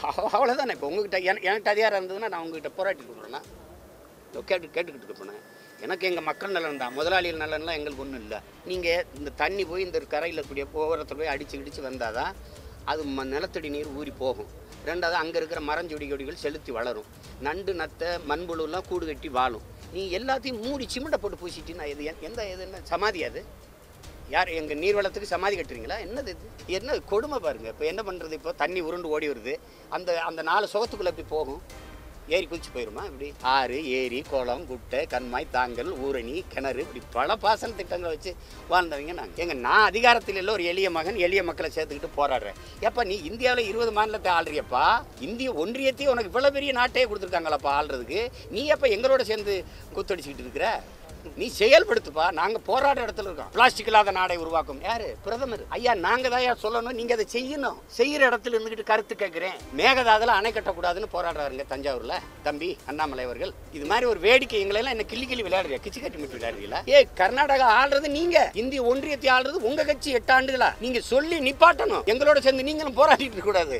அவ- அவ்வளவுதானே இப்போ உங்ககிட்ட என- என்கிட்ட அதிகாரம் இருந்ததுன்னா நான் உங்ககிட்ட போராட்டி கொடுக்குறேன்னா கேட்டு கேட்டுக்கிட்டு இருப்பேன் எனக்கு எங்கள் மக்கள் நலன் தான் முதலாளிகள் நலன்லாம் எங்களுக்கு ஒன்றும் இல்லை நீங்கள் இந்த தண்ணி போய் இந்த கரையில் கூடிய ஓரத்தில் போய் அடித்து இடித்து வந்தால் தான் அது ம நிலத்தடி நீர் ஊறி போகும் ரெண்டாவது அங்கே இருக்கிற மரஞ்செடி கொடிகள் செலுத்தி வளரும் நண்டு நத்தை மண்புழுலாம் கூடு கட்டி வாழும் நீ எல்லாத்தையும் மூடி சிமெண்ட்டை போட்டு பூசிட்டீங்கன்னா இது எ- எந்த இது என்ன சமாதி அது யார் எங்கள் நீர்வளத்துக்கு சமாதி கட்டுறீங்களா என்னது இது என்ன கொடுமை பாருங்க இப்போ என்ன பண்ணுறது இப்போ தண்ணி உருண்டு ஓடி வருது அந்த அந்த நாலு சுகத்துக்குள்ளே எப்படி போகும் ஏரி குதிச்சு போயிருமா இப்படி ஆறு ஏரி குளம் குட்டை கண்மாய் தாங்கல் ஊரணி கிணறு இப்படி பல பாசன திட்டங்களை வச்சு வாழ்ந்தவங்க நாங்கள் எங்க நான் அதிகாரத்தில் இல்லை ஒரு எளிய மகன் எளிய மக்களை சேர்த்துக்கிட்டு போராடுறேன் ஏப்பா நீ இந்தியாவில் இருபது மாநிலத்தை ஆள்றியப்பா இந்திய ஒன்றியத்தையே உனக்கு இவ்வளோ பெரிய நாட்டையே கொடுத்துருக்காங்களப்பா ஆள்றதுக்கு நீ எப்போ எங்களோட சேர்ந்து குத்தடிச்சுக்கிட்டு இருக்கிற நீ செயல்படுத்துப்பா நாங்க போராடுற இடத்துல இருக்கோம் பிளாஸ்டிக் இல்லாத நாடை உருவாக்கும் யாரு பிரதமர் ஐயா நாங்க தான் சொல்லணும் நீங்க அதை செய்யணும் செய்யற இடத்துல இருந்துகிட்டு கருத்து கேட்கிறேன் மேகதாதுல அணை கட்டக்கூடாதுன்னு போராடுறாருங்க தஞ்சாவூர்ல தம்பி அண்ணாமலை அவர்கள் இது மாதிரி ஒரு வேடிக்கை எங்களை எல்லாம் என்ன கிள்ளி கிள்ளி விளையாடுறியா கிச்சு கட்டி மிட்டு விளையாடுறீங்களா ஏ கர்நாடகா ஆள்றது நீங்க இந்திய ஒன்றியத்தை ஆள்றது உங்க கட்சி எட்டு ஆண்டுகளா நீங்க சொல்லி நிப்பாட்டணும் எங்களோட சேர்ந்து நீங்களும் போராடிட்டு இருக்க கூடாது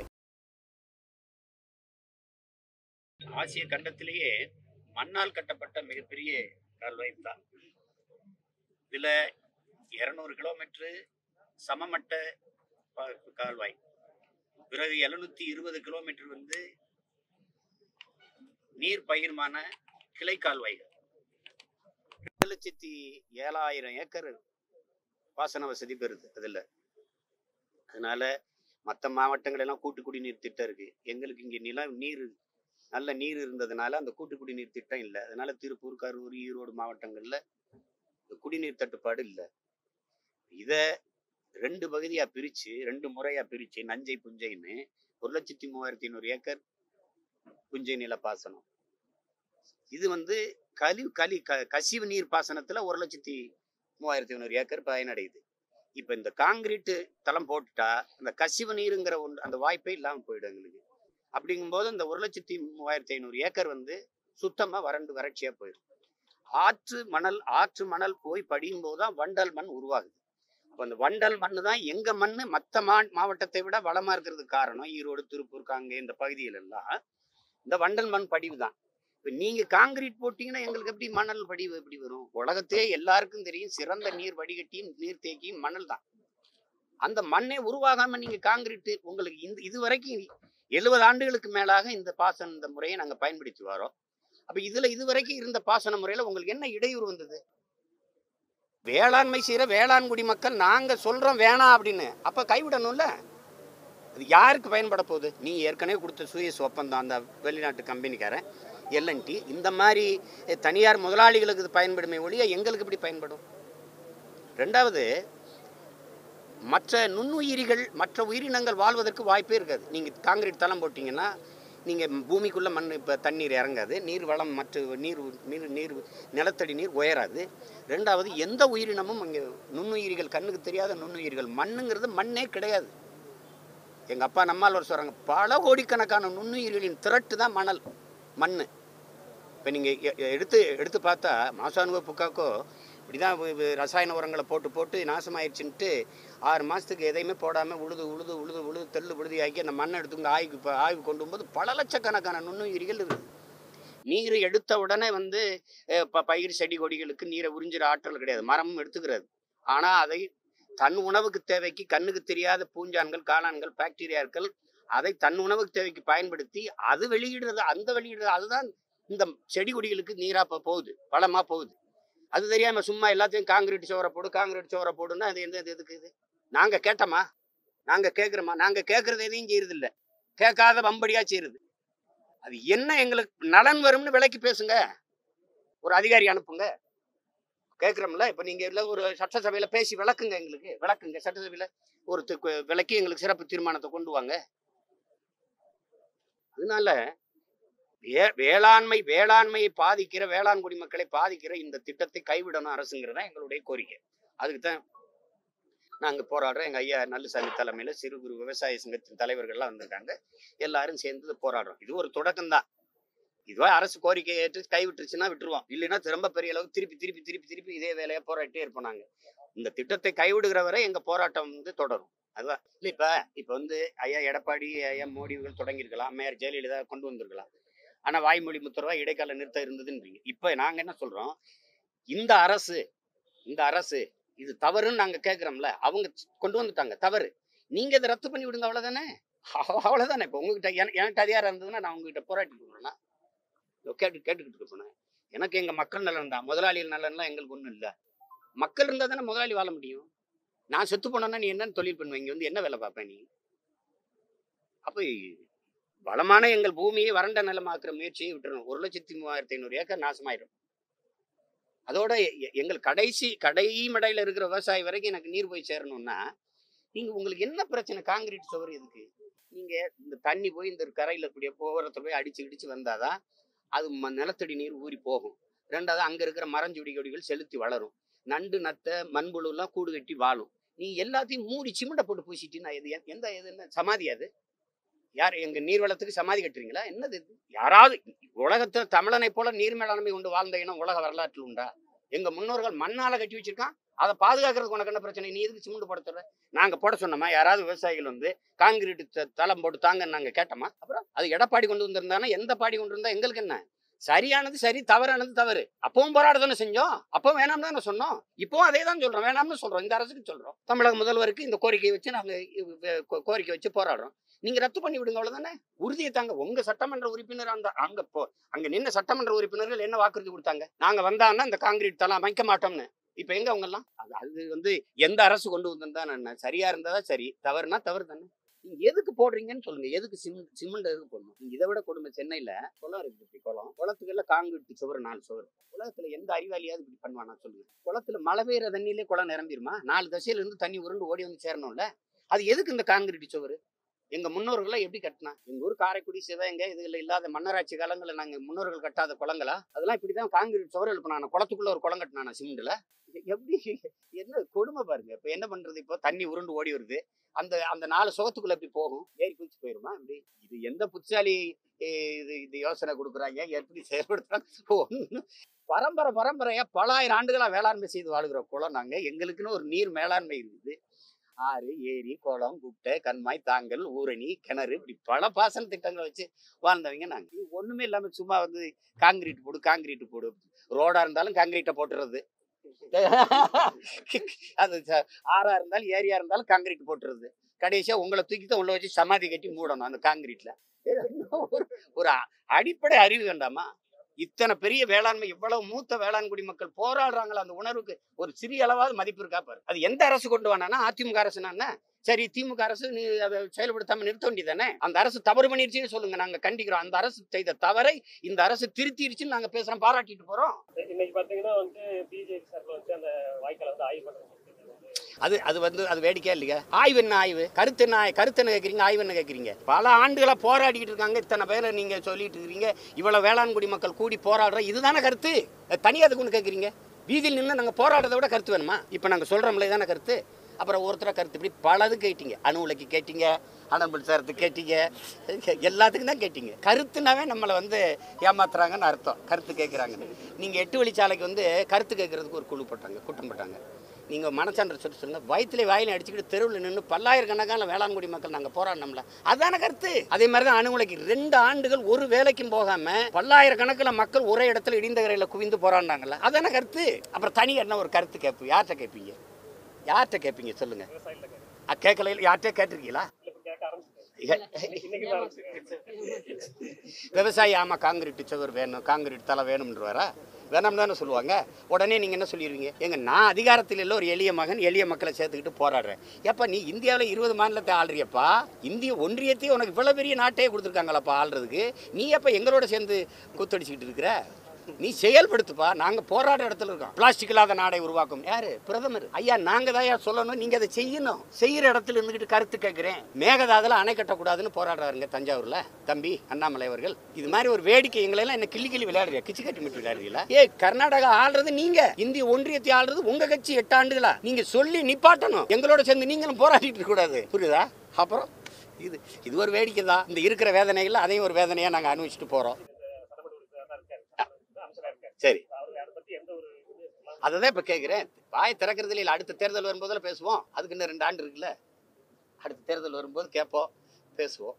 ஆசிய கண்டத்திலேயே மண்ணால் கட்டப்பட்ட மிகப்பெரிய கால்வாய் தான் இதுல இருநூறு கிலோமீட்டர் சமமட்ட பா- கால்வாய் பிறகு எழுநூத்தி இருபது கிலோமீட்டர் வந்து நீர் பகிர்மான கிளை கால்வாய்கள் ரெண்டு லட்சத்தி ஏழாயிரம் ஏக்கர் பாசன வசதி பெறுது அதுல அதனால மற்ற மாவட்டங்கள் எல்லாம் கூட்டு குடிநீர் திட்டம் இருக்கு எங்களுக்கு இங்க நிலம் நீர் நல்ல நீர் இருந்ததுனால அந்த கூட்டு குடிநீர் திட்டம் இல்லை அதனால திருப்பூர் கரூர் ஈரோடு மாவட்டங்கள்ல இந்த குடிநீர் தட்டுப்பாடு இல்லை இதை ரெண்டு பகுதியா பிரிச்சு ரெண்டு முறையா பிரிச்சு நஞ்சை புஞ்சைன்னு ஒரு லட்சத்தி மூவாயிரத்தி ஐநூறு ஏக்கர் புஞ்சை நில பாசனம் இது வந்து கழிவு களி க கசிவு நீர் பாசனத்துல ஒரு லட்சத்தி மூவாயிரத்தி ஐநூறு ஏக்கர் பயனடையுது இப்ப இந்த காங்கிரீட்டு தளம் போட்டுட்டா அந்த கசிவு நீருங்கிற ஒன்று அந்த வாய்ப்பே இல்லாம போயிடும் எங்களுக்கு அப்படிங்கும்போது இந்த ஒரு லட்சத்தி மூவாயிரத்தி ஐநூறு ஏக்கர் வந்து சுத்தமா வறண்டு வறட்சியா போயிடும் ஆற்று மணல் ஆற்று மணல் போய் படியும் போது தான் வண்டல் மண் உருவாகுது அப்போ அந்த வண்டல் மண் தான் எங்க மண் மற்ற மா மாவட்டத்தை விட வளமா இருக்கிறதுக்கு காரணம் ஈரோடு திருப்பூர் காங்கே இந்த பகுதிகள் எல்லாம் இந்த வண்டல் மண் படிவு தான் இப்போ நீங்க காங்கிரீட் போட்டீங்கன்னா எங்களுக்கு எப்படி மணல் படிவு எப்படி வரும் உலகத்தே எல்லாருக்கும் தெரியும் சிறந்த நீர் வடிகட்டியும் நீர் தேக்கியும் மணல் தான் அந்த மண்ணே உருவாகாம நீங்க காங்கிரீட் உங்களுக்கு இந்த இது வரைக்கும் எழுபது ஆண்டுகளுக்கு மேலாக இந்த பாசன இந்த முறையை நாங்க பயன்படுத்தி வரோம் அப்ப இதுல இது வரைக்கும் இருந்த பாசன முறையில உங்களுக்கு என்ன இடையூறு வந்தது வேளாண்மை செய்யற வேளாண்குடி மக்கள் நாங்க சொல்றோம் வேணாம் அப்படின்னு அப்ப கைவிடணும்ல அது யாருக்கு பயன்பட போகுது நீ ஏற்கனவே கொடுத்த சுயஸ் ஒப்பந்தம் அந்த வெளிநாட்டு கம்பெனிக்காரன் எல்என்டி இந்த மாதிரி அஹ், தனியார் முதலாளிகளுக்கு இது பயன்படுமே ஒழிய எங்களுக்கு இப்படி பயன்படும் ரெண்டாவது மற்ற நுண்ணுயிரிகள் மற்ற உயிரினங்கள் வாழ்வதற்கு வாய்ப்பே இருக்காது நீங்கள் காங்கிரீட் தளம் போட்டிங்கன்னா நீங்கள் பூமிக்குள்ளே மண் இப்போ தண்ணீர் இறங்காது நீர் வளம் மற்ற நீர் நீர் நீர் நிலத்தடி நீர் உயராது ரெண்டாவது எந்த உயிரினமும் அங்கே நுண்ணுயிரிகள் கண்ணுக்கு தெரியாத நுண்ணுயிரிகள் மண்ணுங்கிறது மண்ணே கிடையாது எங்கள் அப்பா நம்மால் சொல்கிறாங்க பல கோடிக்கணக்கான நுண்ணுயிரிகளின் திரட்டு தான் மணல் மண் இப்போ நீங்கள் எடுத்து எடுத்து பார்த்தா மாசானுவ புக்காக்கோ இப்படி தான் ரசாயன உரங்களை போட்டு போட்டு நாசமாயிருச்சுன்ட்டு ஆறு மாதத்துக்கு எதையுமே போடாமல் உழுது உழுது உழுது உழுது தெள்ளு விழுதி ஆக்கி அந்த மண்ணை எடுத்துங்க ஆய்வு இப்போ ஆய்வு கொண்டு போகும்போது பல லட்சக்கணக்கான நுண்ணுயிரிகள் இருக்குது நீர் எடுத்த உடனே வந்து அஹ், ப பயிர் செடி கொடிகளுக்கு நீரை உறிஞ்சிற ஆற்றல் கிடையாது மரமும் எடுத்துக்கிறது ஆனால் அதை தன் உணவுக்கு தேவைக்கு கண்ணுக்கு தெரியாத பூஞ்சான்கள் காளான்கள் பாக்டீரியாக்கள் அதை தன் உணவுக்கு தேவைக்கு பயன்படுத்தி அது வெளியிடுறது அந்த வெளியிடுறது அதுதான் இந்த செடி கொடிகளுக்கு நீரா இப்போ போகுது வளமா போகுது அது தெரியாம சும்மா எல்லாத்தையும் காங்கிரீட் சோறை போடு காங்கிரீட் சோறை போடுன்னா அது எந்த இது எதுக்கு இது நாங்க கேட்டோமா நாங்க கேட்குறோமா நாங்க கேட்கறது எதையும் செய்யறது இல்ல கேட்காத வம்படியா செய்யறது அது என்ன எங்களுக்கு நலன் வரும்னு விலைக்கு பேசுங்க ஒரு அதிகாரி அனுப்புங்க கேட்குறோம்ல இப்போ நீங்கள் இல்லை ஒரு சட்டசபையில் பேசி விளக்குங்க எங்களுக்கு விளக்குங்க சட்டசபையில் ஒரு தி- விளக்கி எங்களுக்கு சிறப்பு தீர்மானத்தை கொண்டு வாங்க அதனால வே வேளாண்மை வேளாண்மையை பாதிக்கிற வேளாண் குடிமக்களை பாதிக்கிற இந்த திட்டத்தை கைவிடணும் அரசுங்கிறது தான் எங்களுடைய கோரிக்கை அதுக்கு தான் நாங்கள் போராடுறோம் எங்கள் ஐயா நல்லுசாமி தலைமையில் சிறு குறு விவசாய சங்கத்தின் தலைவர்கள்லாம் வந்திருக்காங்க எல்லாரும் சேர்ந்து இது போராடுறோம் இது ஒரு தொடக்கம் தான் இதுவா அரசு கோரிக்கையை ஏற்று கைவிட்டுருச்சுன்னா விட்டுருவோம் இல்லைன்னா திரும்ப பெரிய அளவுக்கு திருப்பி திருப்பி திருப்பி திருப்பி இதே வேலையை போராட்டே இருப்போம் நாங்கள் இந்த திட்டத்தை கைவிடுகிற வரை எங்கள் போராட்டம் வந்து தொடரும் அதுதான் இல்லை இப்போ இப்போ வந்து ஐயா எடப்பாடி ஐயா மோடி இவர்கள் தொடங்கியிருக்கலாம் அம்மையார் ஜெயலலிதா கொண்டு வந்திருக்கலாம் ஆனால் வாய்மொழி முத்தரவா இடைக்கால நிறுத்தம் இருந்ததுன்றீங்க இப்போ நாங்கள் என்ன சொல்கிறோம் இந்த அரசு இந்த அரசு இது தவறுன்னு நாங்கள் கேட்குறோம்ல அவங்க கொண்டு வந்துட்டாங்க தவறு நீங்கள் இதை ரத்து பண்ணி விடுங்க அவ்வளோதானே அவ்வளோதானே இப்போ உங்ககிட்ட என- எனக்கு அதிகாரம் இருந்ததுன்னா நான் உங்ககிட்ட போராட்டிட்டு போனேன்னா கேட்டு கேட்டுக்கிட்டு இருப்பேன் எனக்கு எங்கள் மக்கள் நலன் தான் முதலாளிகள் நலன்லாம் எங்களுக்கு ஒன்றும் இல்லை மக்கள் இருந்தால் தானே முதலாளி வாழ முடியும் நான் செத்து போனேன்னா நீ என்னன்னு தொழில் பண்ணுவ இங்க வந்து என்ன வேலை பார்ப்ப நீ அப்போ வளமான எங்கள் பூமியை வறண்ட நிலமாக்குற முயற்சியை விட்டுறணும் ஒரு லட்சத்தி மூவாயிரத்தி ஐநூறு ஏக்கர் நாசமாயிடும் அதோட எ- எங்கள் கடைசி கடைமடையில் இருக்கிற விவசாயி வரைக்கும் எனக்கு நீர் போய் சேரணும்னா நீங்க உங்களுக்கு என்ன பிரச்சனை காங்கிரீட் சுவர் எதுக்கு நீங்க இந்த தண்ணி போய் இந்த கரையில கூடிய போகிறத போய் அடிச்சு இடிச்சு வந்தாதான் அது ம- நிலத்தடி நீர் ஊறி போகும் ரெண்டாவது அங்க இருக்கிற மரஞ்செடி கொடிகள் செலுத்தி வளரும் நண்டு நத்தை மண்புழு எல்லாம் கூடு கட்டி வாழும் நீ எல்லாத்தையும் மூடி சிமெண்ட்டை போட்டு பூசிட்டு நான் எது எந்த எது என்ன சமாதி அது யார் எங்க நீர்வளத்துக்கு சமாதி கட்டுறீங்களா என்னது இது யாராவது உலகத்துல தமிழனை போல நீர் மேலாண்மை கொண்டு வாழ்ந்த இனம் உலக வரலாற்றில் உண்டா எங்க முன்னோர்கள் மண்ணால கட்டி வச்சிருக்கான் அதை பாதுகாக்கிறதுக்கு உனக்கு என்ன பிரச்சனை நீ எதுக்கு சிமெண்ட் போட சொல்ற நாங்க போட சொன்னோமா யாராவது விவசாயிகள் வந்து காங்கிரீட் த- தளம் போட்டு தாங்கன்னு நாங்க கேட்டோமா அப்புறம் அது எடப்பாடி கொண்டு வந்திருந்தானா எந்த பாடி கொண்டு வந்தா எங்களுக்கு என்ன சரியானது சரி தவறானது தவறு அப்பவும் போராட தானே செஞ்சோம் அப்பவும் வேணாம்னு தானே சொன்னோம் இப்பவும் அதே தான் சொல்றோம் வேணாம்னு சொல்றோம் இந்த அரசுக்கு சொல்றோம் தமிழக முதல்வருக்கு இந்த கோரிக்கையை வச்சு நாங்க இ- வே- கோ- கோரிக்கை வச்சு போராடுறோம் நீங்க ரத்து பண்ணி விடுங்க அவ்வளவுதானே உறுதியை தாங்க உங்க சட்டமன்ற உறுப்பினர் அந்த அங்க போ அங்க நின்ன சட்டமன்ற உறுப்பினர்கள் என்ன வாக்குறுதி கொடுத்தாங்க நாங்க வந்தான்னா இந்த காங்கிரீட் தளம் அமைக்க மாட்டோம்னு இப்ப எங்க அவங்க எல்லாம் அது அது வந்து எந்த அரசு கொண்டு வந்திருந்தா என்ன சரியா இருந்தா சரி தவறுனா தவறு தானே நீங்க எதுக்கு போடுறீங்கன்னு சொல்லுங்க எதுக்கு சிமெண்ட் சிமெண்ட் எதுக்கு போடணும் நீங்க இதை விட கொடுமை சென்னையில குளம் இருக்கு இப்படி குளம் குளத்துக்கெல்லாம் காங்கிரீட் சுவர் நாலு சுவர் உலகத்துல எந்த அறிவாளியாவது இப்படி பண்ணுவானா சொல்லுங்க குளத்துல மழை பெய்யற தண்ணியிலே குளம் நிரம்பிருமா நாலு திசையில இருந்து தண்ணி உருண்டு ஓடி வந்து சேரணும்ல அது எதுக்கு இந்த காங்கிரீட் சுவர் எங்க முன்னோர்கள்லாம் எப்படி கட்டினா எங்க ஊர் காரைக்குடி சிவகங்கை இதுல இல்லாத மன்னராட்சி காலங்களில் நாங்க முன்னோர்கள் கட்டாத குளங்களா அதெல்லாம் இப்படிதான் காங்கிரீட் சுவர் எழுப்பினான குளத்துக்குள்ள ஒரு குளம் கட்டினானா சிமெண்ட்ல எப்படி என்ன கொடுமை பாருங்க இப்ப என்ன பண்றது இப்போ தண்ணி உருண்டு ஓடி வருது அந்த அந்த நாலு சுகத்துக்குள்ள எப்படி போகும் ஏறி குதிச்சு போயிருமா இப்படி இது எந்த புத்திசாலி eh, இது இது யோசனை கொடுக்குறாங்க எப்படி செயல்படுத்துறாங்க ஒண்ணும் பரம்பரை பரம்பரையா பல ஆயிரம் ஆண்டுகளா வேளாண்மை செய்து வாழ்கிற குளம் நாங்க எங்களுக்குன்னு ஒரு நீர் மேலாண்மை இருக்குது ஆறு ஏரி குளம் குட்டை கண்மாய் தாங்கல் ஊரணி கிணறு இப்படி பல பாசன திட்டங்களை வச்சு வாழ்ந்தவங்க நாங்க இது ஒண்ணுமே இல்லாம சும்மா வந்து காங்கிரீட் போடு காங்கிரீட் போடு ரோடா இருந்தாலும் காங்கிரீட்டை போட்டுறது அது ச- ஆறா இருந்தாலும் ஏரியா இருந்தாலும் காங்கிரீட் போட்டுறது கடைசியா உங்களை தூக்கி தான் உள்ள வச்சு சமாதி கட்டி மூடணும் அந்த காங்கிரீட்ல ஒரு ஒரு அ- அடிப்படை அறிவு வேண்டாமா இத்தனை பெரிய வேளாண்மை இவ்வளவு மூத்த வேளாண்குடி மக்கள் போராடுறாங்களா அந்த உணர்வுக்கு ஒரு சிறிய அளவாவது மதிப்பு இருக்கா பாரு அது எந்த அரசு கொண்டு வானா அதிமுக அரசுனா சரி திமுக அரசு நீ அதை செயல்படுத்தாம நிறுத்த வேண்டியதானே அந்த அரசு தவறு பண்ணிருச்சுன்னு சொல்லுங்க நாங்க கண்டிக்கிறோம் அந்த அரசு செய்த தவறை இந்த அரசு திருத்திருச்சுன்னு நாங்க பேசுறோம் பாராட்டிட்டு போறோம் இன்னைக்கு பாத்தீங்கன்னா வந்து பிஜேபி சார்பில் வந்து அந்த வாய்க்கால வந்து ஆய்வு பண்றது அது அது வந்து அது வேடிக்கையா இல்லையா ஆய்வு என்ன ஆய்வு கருத்து என்ன ஆய்- கருத்து என்ன கேட்குறீங்க ஆய்வு என்ன கேட்குறீங்க பல ஆண்டுகளா போராடிக்கிட்டு இருக்காங்க இத்தனை பேரை நீங்க சொல்லிட்டு இருக்கிறீங்க இவ்வளவு வேளாண்குடி மக்கள் கூடி போராடுற இதுதானே கருத்து அது தனியா அதுக்கு ஒன்று கேட்குறீங்க வீதியில் நின்று நாங்கள் போராடுறதை விட கருத்து வேணுமா இப்போ நாங்கள் சொல்கிறோம்ல இதானே கருத்து அப்புறம் ஒருத்தர கருத்து இப்படி பலது கேட்டீங்க அணு உலைக்கு கேட்டீங்க அனம்பல் சாரத்துக்கு கேட்டீங்க எல்லாத்துக்கும் தான் கேட்டீங்க கருத்துனாவே நம்மளை வந்து ஏமாத்துறாங்கன்னு அர்த்தம் கருத்து கேட்குறாங்கன்னு நீங்கள் எட்டு வழிச்சாலைக்கு வந்து கருத்து கேட்குறதுக்கு ஒரு குழு போட்டாங்க கூட்டம் போட்டாங்க நீங்கள் மனச்சான்ற சொல்லி சொல்லுங்க வயிற்றுல வாயில அடிச்சுக்கிட்டு தெருவில் நின்று பல்லாயிரக்கணக்கான வேளாண்குடி மக்கள் நாங்கள் போராடினோம்ல அதான கருத்து அதே மாதிரி தான் அணுகுலைக்கு ரெண்டு ஆண்டுகள் ஒரு வேலைக்கும் போகாம பல்லாயிரக்கணக்கில் மக்கள் ஒரே இடத்துல இடிந்த கரையில் குவிந்து போராடினாங்கல்ல அதான கருத்து அப்புறம் தனி என்ன ஒரு கருத்து கேட்பு யார்கிட்ட கேட்பீங்க யார்கிட்ட கேட்பீங்க சொல்லுங்க விவசாயில கேட்க அ, கேட்கல யார்கிட்ட கேட்டிருக்கீங்களா இப்ப கேட்க ஆரம்பிச்சிட்டேன் இன்னைக்கு இன்னைக்கு தான் ஆரம்பிச்சிருக்கேன் விவசாயி ஆமாம் காங்கிரீட் சுவர் வேணும் காங்கிரீட் தலை வேணும்ன்றவாரா வேணாம் தானே சொல்லுவாங்க உடனே நீங்கள் என்ன சொல்லிடுவீங்க எங்க நான் அதிகாரத்தில் இல்லை ஒரு எளிய மகன் எளிய மக்களை சேர்த்துக்கிட்டு போராடுறேன் ஏப்பா நீ இந்தியாவில் இருபது மாநிலத்தை ஆள்றியப்பா இந்திய ஒன்றியத்தையே உனக்கு இவ்வளோ பெரிய நாட்டையே கொடுத்துருக்காங்களப்பா ஆள்றதுக்கு நீ எப்போ எங்களோட சேர்ந்து குத்தடிச்சுக்கிட்டு இருக்கிற நீ செயல்படுத்துப்பா நாங்க போராட இடத்துல இருக்கோம் பிளாஸ்டிக் இல்லாத நாடை உருவாக்கும் யாரு பிரதமர் ஐயா நாங்க தான் சொல்லணும் நீங்க அதை செய்யணும் செய்யற இடத்துல இருந்துகிட்டு கருத்து கேட்கிறேன் மேகதாதுல அணை கட்டக்கூடாதுன்னு போராடுறாருங்க தஞ்சாவூர்ல தம்பி அண்ணாமலை அவர்கள் இது மாதிரி ஒரு வேடிக்கை எங்களை எல்லாம் என்ன கிள்ளி கிள்ளி விளையாடுறியா கிச்சு கட்டி மிட்டு விளையாடுறீங்களா ஏ கர்நாடகா ஆள்றது நீங்க இந்திய ஒன்றியத்தை ஆள்றது உங்க கட்சி எட்டு ஆண்டுகளா நீங்க சொல்லி நிப்பாட்டணும் எங்களோட சேர்ந்து நீங்களும் போராடிட்டு இருக்க கூடாது புரியுதா அப்புறம் இது இது ஒரு வேடிக்கை தான் இந்த இருக்கிற வேதனைகள் அதையும் ஒரு வேதனையா நாங்க அனுபவிச்சுட்டு போறோம் சட்டமன்ற உறுப்பினர் தான் இருக்காரு அமைச்சரா இருக்காரு சரி அவர் அதை பத்தி எந்த ஒரு இது அதை தான் இப்போ கேட்குறேன் வாய் திறக்கிறதுல இல்லை அடுத்த தேர்தல் வரும்போதில் பேசுவோம் அதுக்கு இன்னும் ரெண்டு ஆண்டு இருக்குல்ல அடுத்த தேர்தல் வரும்போது கேட்போம் பேசுவோம்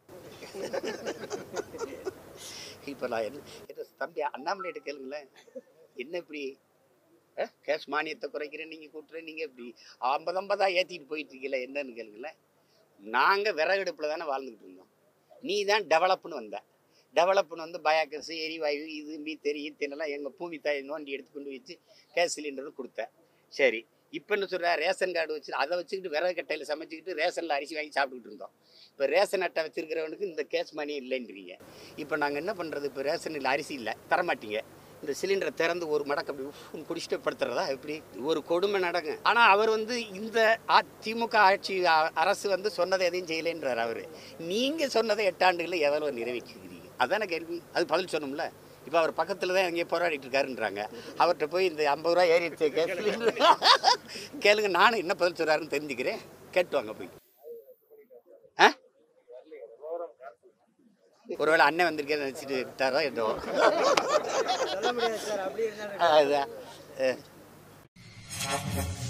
இப்போ நான் என்ன என்ன தம்பி அண்ணாமலையிட்ட கேளுங்களேன் என்ன இப்படி அஹ், கேஷ் மானியத்தை குறைக்கிறேன் நீங்கள் கூட்டுறேன் நீங்கள் இப்படி ஐம்பது ஐம்பதா ஏற்றிட்டு போயிட்டு இருக்கீங்களே என்னன்னு கேளுங்களேன் நாங்கள் விறகடுப்பில் தானே வாழ்ந்துக்கிட்டு இருந்தோம் நீ தான் டெவலப்னு வந்த டெவலப்னு வந்து பயாக்கஸ் எரிவாயு இது மீத்தேரி ஈத்தேனெல்லாம் எங்கள் பூமி தாயை நோண்டி எடுத்து கொண்டு வச்சு கேஸ் சிலிண்டர் கொடுத்தேன் சரி இப்போ என்ன சொல்கிற ரேஷன் கார்டு வச்சு அதை வச்சுக்கிட்டு விறகு கட்டையில் சமைச்சிக்கிட்டு ரேஷனில் அரிசி வாங்கி சாப்பிட்டுக்கிட்டு இருந்தோம் இப்போ ரேஷன் அட்டை வச்சிருக்கிறவனுக்கு இந்த கேஸ் மணி இல்லைன்றீங்க இப்போ நாங்கள் என்ன பண்ணுறது இப்போ ரேஷனில் அரிசி இல்லை தரமாட்டீங்க இந்த சிலிண்டரை திறந்து ஒரு மடக்கு அப்படி உஃப்னு குடிச்சிட்டு படுத்துறதா எப்படி ஒரு கொடுமை நடங்க ஆனால் அவர் வந்து இந்த அ- திமுக ஆட்சி அ- அரசு வந்து சொன்னதை எதையும் செய்யலைன்றார் அவர் நீங்கள் சொன்னதை எட்டாண்டுகளில் எவ்வளோ நிறைவேற்றிக்கிறீங்க அதானே கேள்வி அது பதில் சொன்னோம்ல இப்போ அவர் பக்கத்தில் தான் எங்கேயோ போராடிட்டு இருக்காருன்றாங்க அவர்கிட்ட போய் இந்த ஐம்பது ரூபா ஏறிடுச்சு கேஸ் கேளுங்க நானும் என்ன பதில் சொல்கிறாருன்னு தெரிஞ்சுக்கிறேன் கேட்டு வாங்க போய் ஆ ஒருவேளை அண்ணன் வந்திருக்கேன்னு நினச்சிட்டு விட்டாரோ என்னவோ சொல்ல முடியாது சார் அப்படி இருந்தாலும் அதுதான் அஹ்.